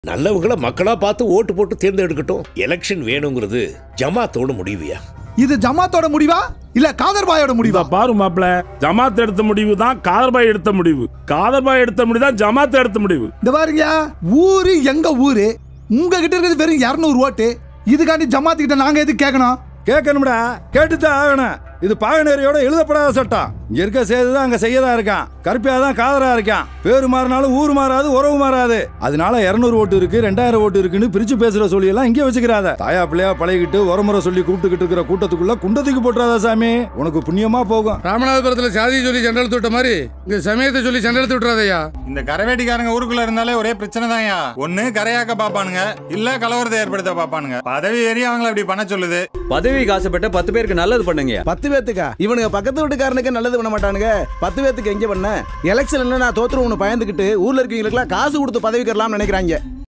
நல்லவங்கள மக்களா பார்த்து ஓட்டு போட்டு தேர்ந்தெடுக்கட்டும் எலெக்ஷன் வேணுங்கிறது ஜமாத்தோட முடிவியா இது ஜமாத்தோட முடிவா இல்ல காதர்பாயோட முடிவா இத பாரு மாப்ள ஜமாத் எடுத்த முடிவு தான் காதர்பாய் எடுத்த முடிவு காதர்பாய் எடுத்த முடிவு தான் ஜமாத் எடுத்த முடிவு இந்த பாருங்க ஊரு எங்க ஊரு உங்ககிட்ட இருக்கிறது வெறும் இரநூறு ஓட்டு இதுக்காண்டி ஜமாத்து கிட்ட நாங்க எதுக்கு கேட்கணும் கேட்கணும்டா கேட்டுதான் ஆகணும் இது பாகனேரியோட எழுதப்படாத சட்டம் இங்க இருக்க செய்துதான் அங்க செய்யதான் இருக்கான் கருப்பியா தான் காதரா இருக்கான் பேரு மாறினாலும் ஊர் மாறாது உறவு மாறாது அதனால இருநூறு ஓட்டு இருக்கு ரெண்டாயிரம் ஓட்டு இருக்குன்னு பிரிச்சு பேசுற சொல்லி எல்லாம் இங்கே வச்சுக்கிறாத தாயா பிள்ளையா பழகிட்டு உரமுறை சொல்லி கூப்பிட்டுக்கிட்டு இருக்கிற கூட்டத்துக்குள்ள குண்டத்துக்கு போட்டுறாத சாமி உனக்கு புண்ணியமா போகும் ராமநாதபுரத்துல சாதியை சொல்லி சண்டை எடுத்து விட்ட மாதிரி இங்க சமயத்தை சொல்லி சண்டை எடுத்து விட்டுறாதய்யா இந்த கரவேட்டிக்காரங்க ஊருக்குள்ள இருந்தாலே ஒரே பிரச்சனை தான்யா ஒண்ணு கரையாக்க பாப்பானுங்க இல்ல கலவரத்தை ஏற்படுத்த பாப்பானுங்க பதவி ஏறி அவங்கள அப்படி பண்ண சொல்லுது பதவிக்கு ஆசைப்பட்ட பத்து பேருக்கு நல்லது பண்ணுங்க பத்து பேத்துக்கா இவனுங்க பக்கத்து வீட்டுக்காரனுக்கு நல்லது பண்ண மாட்டானுங்க பத்து பேத்துக்கு எங்க பண்ண எலெக்ஷன்ல நான் தோத்துருவோம்னு பயந்துக்கிட்டு ஊர்ல இருக்கவங்களுக்குலாம் காசு கொடுத்து பதவிக்கிறலாம்னு நினைக்கிறாங்க